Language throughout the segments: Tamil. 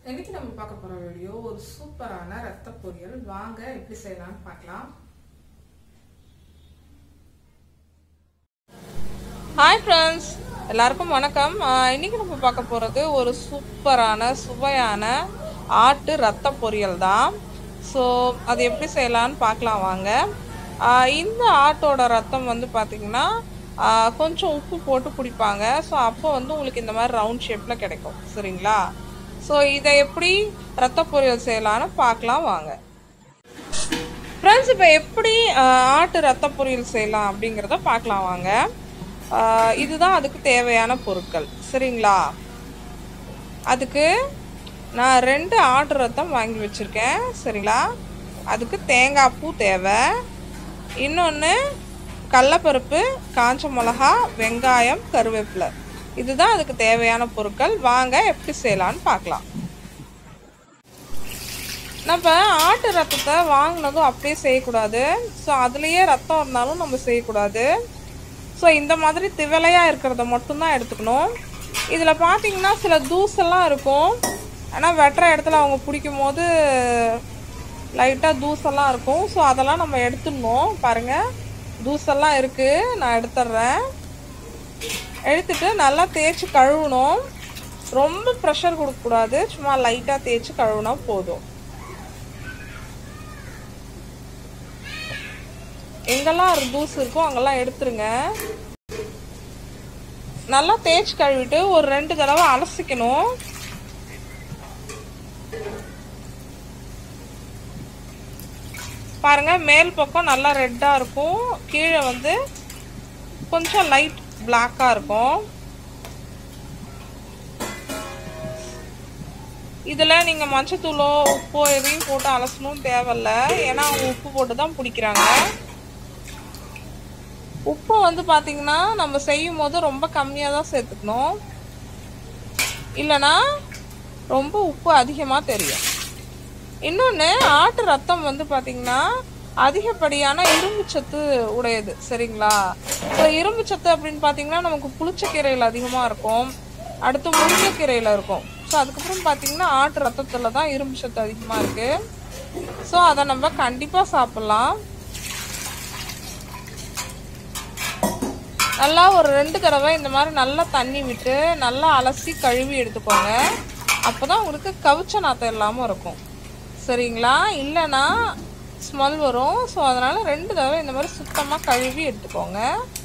இன்னைக்கு நம்ம பார்க்க போற வீடியோ ஒரு சூப்பரான ரத்த பொரியல் வாங்க எப்படி செய்யலாம்னு பார்க்கலாம் ஹாய் ஃப்ரெண்ட்ஸ் எல்லாருக்கும் வணக்கம் ஆஹ் இன்னைக்கு நம்ம பார்க்க போகிறது ஒரு சூப்பரான சுவையான ஆட்டு ரத்த பொரியல் தான் ஸோ அது எப்படி செய்யலாம்னு பார்க்கலாம் வாங்க ஆஹ் இந்த ஆட்டோட ரத்தம் வந்து பார்த்திங்கன்னா ஆஹ் கொஞ்சம் உப்பு போட்டு குடிப்பாங்க ஸோ அப்போ வந்து உங்களுக்கு இந்த மாதிரி ரவுண்ட் ஷேப்பில் கிடைக்கும் சரிங்களா ஸோ இதை எப்படி ரத்த பொரியல் செய்யலாம்னு பார்க்கலாம் வாங்க ஃப்ரெண்ட்ஸ் இப்போ எப்படி ஆஹ், ஆட்டு ரத்த பொரியல் செய்யலாம் அப்படிங்கிறத பார்க்கலாம் வாங்க ஆஹ், இதுதான் அதுக்கு தேவையான பொருட்கள் சரிங்களா அதுக்கு நான் ரெண்டு ஆட்டு ரத்தம் வாங்கி வச்சுருக்கேன் சரிங்களா அதுக்கு தேங்காய் பூ தேவை இன்னொன்று கடலப்பருப்பு காஞ்ச மிளகா வெங்காயம் கருவேப்பிலை இதுதான் அதுக்கு தேவையான பொருட்கள் வாங்க எப்படி செய்யலான்னு பார்க்கலாம் நம்ம ஆட்டு ரத்தத்தை வாங்கினதும் அப்படியே செய்யக்கூடாது ஸோ அதுலேயே ரத்தம் இருந்தாலும் நம்ம செய்யக்கூடாது ஸோ இந்த மாதிரி திவலையாக இருக்கிறத மட்டும்தான் எடுத்துக்கணும் இதில் பார்த்தீங்கன்னா சில தூசெல்லாம் இருக்கும் ஆனால் வெட்டுற இடத்துல அவங்க பிடிக்கும் போது லைட்டாக தூசெல்லாம் இருக்கும் ஸோ அதெல்லாம் நம்ம எடுத்துடணும் பாருங்கள் தூசெல்லாம் இருக்குது நான் எடுத்துட்றேன் எடுத்துட்டு நல்லா தேய்ச்சி கழுவணும் ரொம்ப ப்ரெஷர் கொடுக்கக்கூடாது சும்மா லைட்டாக தேய்ச்சி கழுவுனா போதும் எங்கெல்லாம் ஒரு தூசு இருக்கோ அங்கெல்லாம் எடுத்துருங்க நல்லா தேய்ச்சி கழுவிட்டு ஒரு ரெண்டு தடவை அலசிக்கணும் பாருங்க மேல் பக்கம் நல்லா ரெட்டாக இருக்கும் கீழே வந்து கொஞ்சம் லைட் பிளாக்காக இருக்கும் இதில் நீங்கள் மஞ்சத்தூளோ உப்போ எதையும் போட்டு அலசணும் தேவையில்ல ஏன்னா அவங்க உப்பு போட்டு தான் பிடிக்கிறாங்க உப்பு வந்து பார்த்தீங்கன்னா நம்ம செய்யும் போது ரொம்ப கம்மியாக தான் சேர்த்துக்கணும் இல்லைன்னா ரொம்ப உப்பு அதிகமாக தெரியும் இன்னொன்று ஆட்டு ரத்தம் வந்து பார்த்தீங்கன்னா அதிகப்படியான இரும்பு சத்து உடையது சரிங்களா ஸோ இரும்பு சத்து அப்படின்னு பார்த்தீங்கன்னா நமக்கு புளிச்சக்கீரையில் அதிகமாக இருக்கும் அடுத்து முருங்கைக்கீரையில் இருக்கும் ஸோ அதுக்கப்புறம் பார்த்தீங்கன்னா ஆட்டு ரத்தத்தில் தான் இரும்பு சத்து அதிகமாக இருக்குது ஸோ அதை நம்ம கண்டிப்பாக சாப்பிட்லாம் நல்லா ஒரு ரெண்டு தடவை இந்த மாதிரி நல்லா தண்ணி விட்டு நல்லா அலசி கழுவி எடுத்துக்கோங்க அப்போ தான் உங்களுக்கு கவிச்ச நாத்தம் இல்லாமல் இருக்கும் சரிங்களா இல்லைன்னா ஸ்மெல் வரும் ஸோ அதனால் ரெண்டு தடவை இந்த மாதிரி சுத்தமாக கழுவி எடுத்துக்கோங்க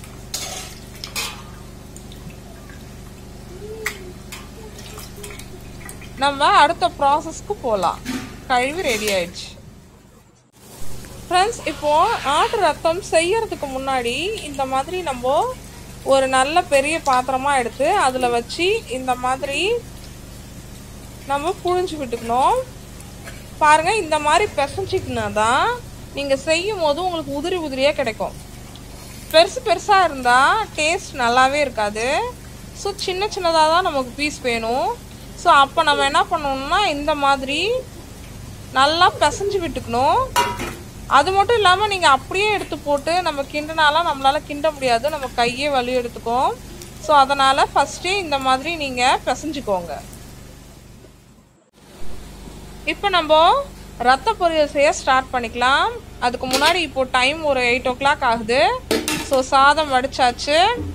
நம்ம அடுத்த ப்ராசஸ்க்கு போகலாம் கழுவி ரெடி ஆயிடுச்சு ஃப்ரெண்ட்ஸ் இப்போது ஆட்டு ரத்தம் செய்யறதுக்கு முன்னாடி இந்த மாதிரி நம்ம ஒரு நல்ல பெரிய பாத்திரமாக எடுத்து அதில் வச்சு இந்த மாதிரி நம்ம புழிஞ்சு விட்டுக்கணும் பாருங்கள் இந்த மாதிரி பிசைஞ்சிக்கினா தான் நீங்கள் செய்யும் போது உங்களுக்கு உதிரி உதிரியாக கிடைக்கும் பெருசு பெருசாக இருந்தால் டேஸ்ட் நல்லாவே இருக்காது ஸோ சின்ன சின்னதாக தான் நமக்கு பீஸ் வேணும் ஸோ அப்போ நம்ம என்ன பண்ணணும்னா இந்த மாதிரி நல்லா பிசைஞ்சு விட்டுக்கணும் அது மட்டும் இல்லாமல் நீங்கள் அப்படியே எடுத்து போட்டு நம்ம கிண்டினாலாம் நம்மளால் கிண்ட முடியாது நம்ம கையே வலி எடுத்துக்கும் ஸோ அதனால் ஃபஸ்ட்டே இந்த மாதிரி நீங்கள் பிசைஞ்சுக்கோங்க இப்போ நம்ம ரத்த பொரியல் செய்ய ஸ்டார்ட் பண்ணிக்கலாம் அதுக்கு முன்னாடி இப்போ டைம் ஒரு எயிட் ஓ கிளாக் ஆகுது ஸோ சாதம் வடிச்சாச்சு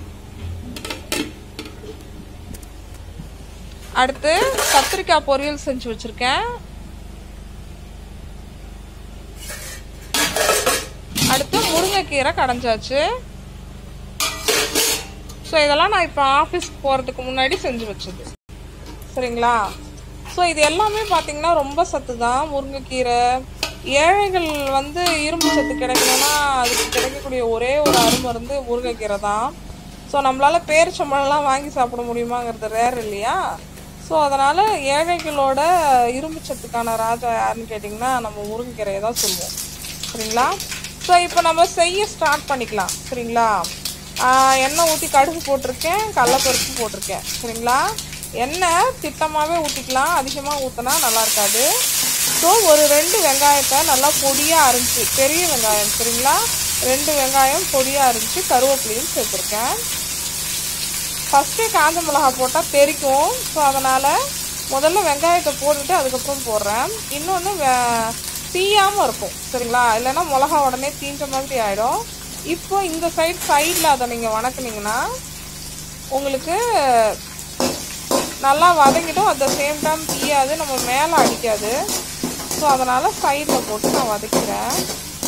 அடுத்து கத்திரிக்காய் பொரியல் செஞ்சு வச்சுருக்கேன் அடுத்து முருங்கைக்கீரை கடைஞ்சாச்சு ஸோ இதெல்லாம் நான் இப்போ ஆஃபீஸ்க்கு போகிறதுக்கு முன்னாடி செஞ்சு வச்சது சரிங்களா ஸோ இது எல்லாமே பார்த்தீங்கன்னா ரொம்ப சத்து தான் முருங்கைக்கீரை ஏழைகள் வந்து இரும்பு சத்து கிடைக்கணும்னா அதுக்கு கிடைக்கக்கூடிய ஒரே ஒரு அருமருந்து முருங்கைக்கீரை தான் ஸோ நம்மளால் பேரிச்சம்பழம்லாம் வாங்கி சாப்பிட முடியுமாங்கிறது ரேர் இல்லையா ஸோ அதனால் ஏழைகளோட இரும்பு சத்துக்கான ராஜா யாருன்னு கேட்டிங்கன்னா நம்ம முருங்கைக்கீரையை தான் சொல்லுவோம் சரிங்களா ஸோ இப்போ நம்ம செய்ய ஸ்டார்ட் பண்ணிக்கலாம் சரிங்களா ஆஹ் எண்ணெய் ஊற்றி கடுகு போட்டிருக்கேன் கடலப்பருப்பு போட்டிருக்கேன் சரிங்களா எண்ணெய் திட்டமாகவே ஊற்றிக்கலாம் அதிகமாக ஊற்றினா நல்லா இருக்காது ஸோ ஒரு ரெண்டு வெங்காயத்தை நல்லா பொடியாக அரிஞ்சு பெரிய வெங்காயம் சரிங்களா ரெண்டு வெங்காயம் பொடியாக அரிஞ்சு கருவேப்பிலையும் சேர்த்துருக்கேன் ஃபஸ்ட்டே காஞ்ச மிளகா போட்டால் தெறிக்கும் ஸோ அதனால் முதல்ல வெங்காயத்தை போட்டுட்டு அதுக்கப்புறம் போடுறேன் இன்னொன்று வே தீயாமல் இருக்கும் சரிங்களா இல்லைன்னா மிளகா உடனே தீஞ்ச மாதிரி ஆகிடும் இப்போ இந்த சைடு சைடில் அதை நீங்கள் வணக்குனீங்கன்னா உங்களுக்கு நல்லா வதங்கிடும் அட் த சேம் டைம் தீயாது நம்ம மேலே அடிக்காது ஸோ அதனால் சைடில் போட்டு நான் வதக்கிறேன்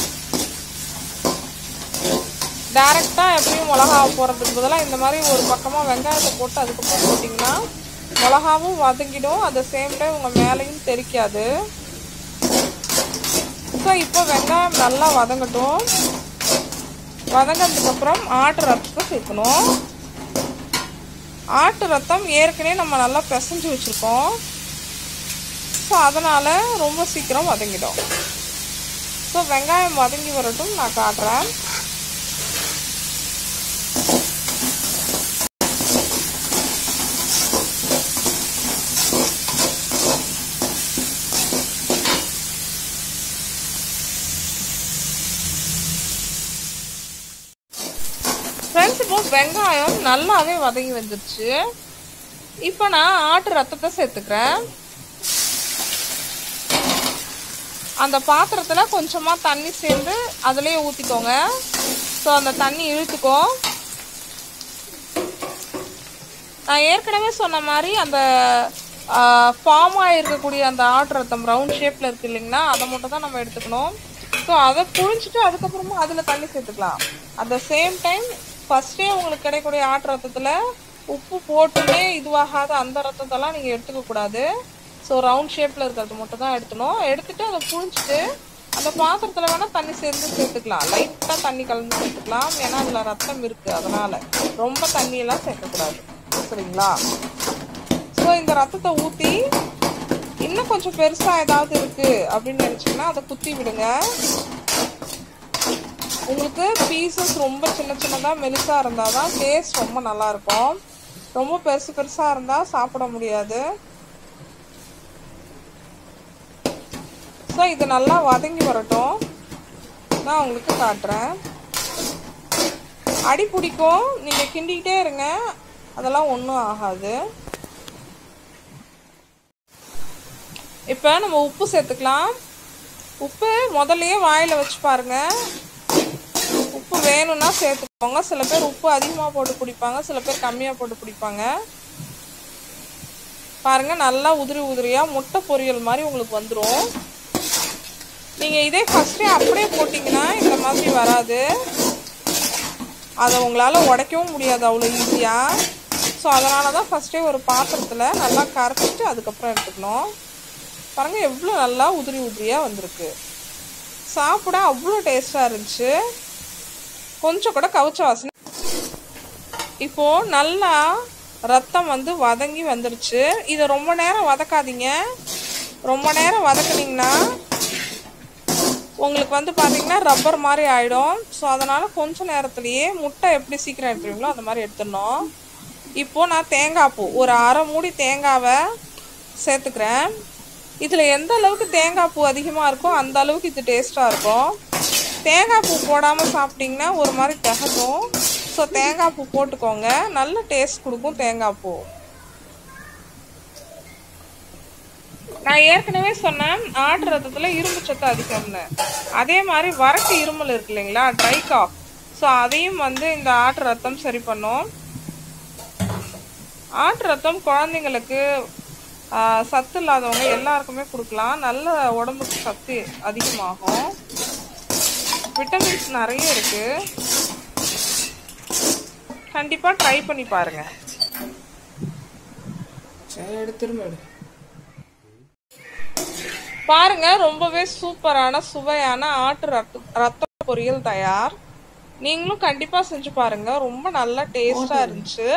டேரெக்டாக எப்படியும் மிளகா போடுறதுக்கு பதிலாக இந்த மாதிரி ஒரு பக்கமாக வெங்காயத்தை போட்டு அதுக்கப்புறம் போட்டிங்கன்னா மிளகாவும் வதங்கிடும் அட் த சேம் டைம் உங்கள் மேலேயும் தெரிக்காது ஸோ இப்போ வெங்காயம் நல்லா வதங்கட்டும் வதங்கினதுக்கப்புறம் ஆட்டு ரத்தத்தை சேர்க்கணும் ஆட்டு ரத்தம் ஏற்கனவே நம்ம நல்லா பிசைஞ்சு வச்சுருக்கோம் ஸோ அதனால் ரொம்ப சீக்கிரம் வதங்கிடும் ஸோ வெங்காயம் வதங்கி வரட்டும் நான் காட்டுறேன் ஃப்ரெண்ட்ஸ் இப்போ வெங்காயம் நல்லாவே வதங்கி வந்துருச்சு இப்போ நான் ஆட்டு ரத்தத்தை சேர்த்துக்கிறேன் அந்த பாத்திரத்தில் கொஞ்சமாக தண்ணி சேர்ந்து அதுலேயே ஊற்றிக்கோங்க ஸோ அந்த தண்ணி இழுத்துக்கும் நான் ஏற்கனவே சொன்ன மாதிரி அந்த ஃபார்ம் ஆகிருக்கக்கூடிய அந்த ஆட்டு ரத்தம் ரவுண்ட் ஷேப்பில் இருக்கு இல்லைங்களா அதை மட்டும் தான் நம்ம எடுத்துக்கணும் ஸோ அதை புழிஞ்சிட்டு அதுக்கப்புறமா அதில் தண்ணி சேர்த்துக்கலாம் அட் த சேம் டைம் ஃபஸ்ட்டே உங்களுக்கு கிடைக்கக்கூடிய ஆட்டு ரத்தத்தில் உப்பு போட்டுமே இதுவாகாத அந்த ரத்தத்தெல்லாம் நீங்கள் எடுத்துக்கக்கூடாது ஸோ ரவுண்ட் ஷேப்பில் இருக்கிறது மட்டும் தான் எடுத்துணும் எடுத்துட்டு அதை புழிஞ்சிட்டு அந்த பாத்திரத்தில் வேணால் தண்ணி சேர்ந்து சேர்த்துக்கலாம் லைட்டாக தண்ணி கலந்து சேர்த்துக்கலாம் ஏன்னா அதில் ரத்தம் இருக்குது அதனால் ரொம்ப தண்ணியெல்லாம் சேர்க்கக்கூடாது சரிங்களா ஸோ இந்த ரத்தத்தை ஊற்றி இன்னும் கொஞ்சம் பெருசாக ஏதாவது இருக்குது அப்படின்னு நினச்சிங்கன்னா அதை குத்தி விடுங்க உங்களுக்கு பீசஸ் ரொம்ப சின்ன சின்னதாக மெலிசாக இருந்தால் தான் டேஸ்ட் ரொம்ப நல்லாயிருக்கும் ரொம்ப பெருசு பெருசாக இருந்தால் சாப்பிட முடியாது ஸோ இது நல்லா வதங்கி வரட்டும் நான் உங்களுக்கு காட்டுறேன் அடி பிடிக்கும் நீங்கள் கிண்டிக்கிட்டே இருங்க அதெல்லாம் ஒன்றும் ஆகாது இப்போ நம்ம உப்பு சேர்த்துக்கலாம் உப்பு முதல்லையே வாயில் வச்சு பாருங்க உப்பு வேணும்னா சேர்த்துக்கோங்க சில பேர் உப்பு அதிகமாக போட்டு குடிப்பாங்க சில பேர் கம்மியாக போட்டு குடிப்பாங்க பாருங்க நல்லா உதிரி உதிரியாக முட்டை பொரியல் மாதிரி உங்களுக்கு வந்துடும் நீங்கள் இதே ஃபஸ்ட்டே அப்படியே போட்டிங்கன்னா இந்த மாதிரி வராது அதை உங்களால் உடைக்கவும் முடியாது அவ்வளோ ஈஸியாக ஸோ அதனால தான் ஃபஸ்ட்டே ஒரு பாத்திரத்தில் நல்லா கரைச்சிட்டு அதுக்கப்புறம் எடுத்துக்கணும் பாருங்கள் எவ்வளோ நல்லா உதிரி உதிரியாக வந்திருக்கு சாப்பிட அவ்வளோ டேஸ்ட்டாக இருந்துச்சு கொஞ்சம் கூட கவுச்ச வாசனை இப்போது நல்லா ரத்தம் வந்து வதங்கி வந்துருச்சு இதை ரொம்ப நேரம் வதக்காதீங்க ரொம்ப நேரம் வதக்குனீங்கன்னா உங்களுக்கு வந்து பார்த்தீங்கன்னா ரப்பர் மாதிரி ஆகிடும் ஸோ அதனால் கொஞ்ச நேரத்துலையே முட்டை எப்படி சீக்கிரம் எடுத்துருவீங்களோ அந்த மாதிரி எடுத்துடணும் இப்போது நான் தேங்காய் பூ ஒரு அரை மூடி தேங்காவை சேர்த்துக்கிறேன் இதில் எந்த அளவுக்கு தேங்காய் பூ அதிகமாக இருக்கோ அந்த அளவுக்கு இது டேஸ்ட்டாக இருக்கும் தேங்காய் பூ போடாமல் சாப்பிட்டிங்கன்னா ஒரு மாதிரி திகட்டும் ஸோ தேங்காய் பூ போட்டுக்கோங்க நல்ல டேஸ்ட் கொடுக்கும் தேங்காய் பூ நான் ஏற்கனவே சொன்னேன் ஆட்டு ரத்தத்தில் இரும்பு சத்து அதிகம்னு அதே மாதிரி வறட்டு இருமல் இருக்கு இல்லைங்களா ட்ரை காஃப் ஸோ அதையும் வந்து இந்த ஆட்டு ரத்தம் சரி பண்ணும் ஆட்டு ரத்தம் குழந்தைங்களுக்கு ஆஹ், சத்து இல்லாதவங்க எல்லாருக்குமே கொடுக்கலாம் நல்ல உடம்புக்கு சத்து அதிகமாகும் விட்டமின்ஸ் நிறைய இருக்கு கண்டிப்பா ட்ரை பண்ணி பாருங்க எடு திரும்ப எடு பாருங்க ரொம்பவே சூப்பரான சுவையான ஆட்டு ரத்த ரத்த பொரியல் தயார் நீங்களும் கண்டிப்பா செஞ்சு பாருங்க ரொம்ப நல்லா டேஸ்டா இருந்துச்சு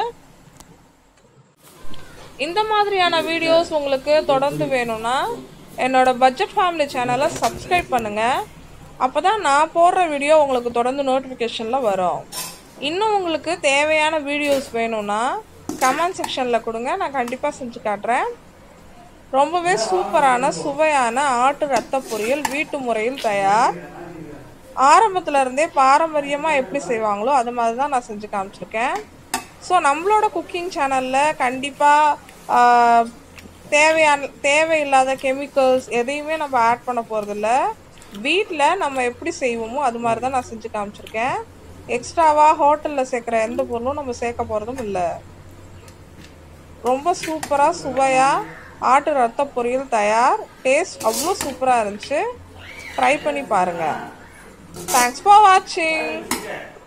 இந்த மாதிரியான வீடியோஸ் உங்களுக்கு தொடர்ந்து வேணும்னா என்னோட பட்ஜெட் ஃபேமிலி சேனலை சப்ஸ்கிரைப் பண்ணுங்க அப்பதான் நான் போடுற வீடியோ உங்களுக்கு தொடர்ந்து நோட்டிஃபிகேஷனில் வரும் இன்னும் உங்களுக்கு தேவையான வீடியோஸ் வேணும்னா கமெண்ட் செக்ஷனில் கொடுங்க நான் கண்டிப்பாக செஞ்சு காட்டுறேன் ரொம்பவே சூப்பரான சுவையான ஆட்டு ரத்த பொரியல் வீட்டு முறையில் தயார் ஆரம்பத்துல இருந்தே பாரம்பரியமாக எப்படி செய்வாங்களோ அது மாதிரி தான் நான் செஞ்சு காமிச்சிருக்கேன் ஸோ நம்மளோட குக்கிங் சேனலில் கண்டிப்பாக தேவையான தேவையில்லாத கெமிக்கல்ஸ் எதையுமே நம்ம ஆட் பண்ண போகிறதில்ல வீட்டில் நம்ம எப்படி செய்வோமோ அது மாதிரி தான் நான் செஞ்சு காமிச்சிருக்கேன் எக்ஸ்ட்ராவாக ஹோட்டலில் சேர்க்குற எந்த பொருளும் நம்ம சேர்க்க போகிறதும் இல்லை ரொம்ப சூப்பராக சுவையாக ஆட்டு ரத்த பொரியல் தயார் டேஸ்ட் அவ்வளோ சூப்பராக இருந்துச்சு ட்ரை பண்ணி பாருங்கள் தேங்க்ஸ் ஃபார் வாட்சிங்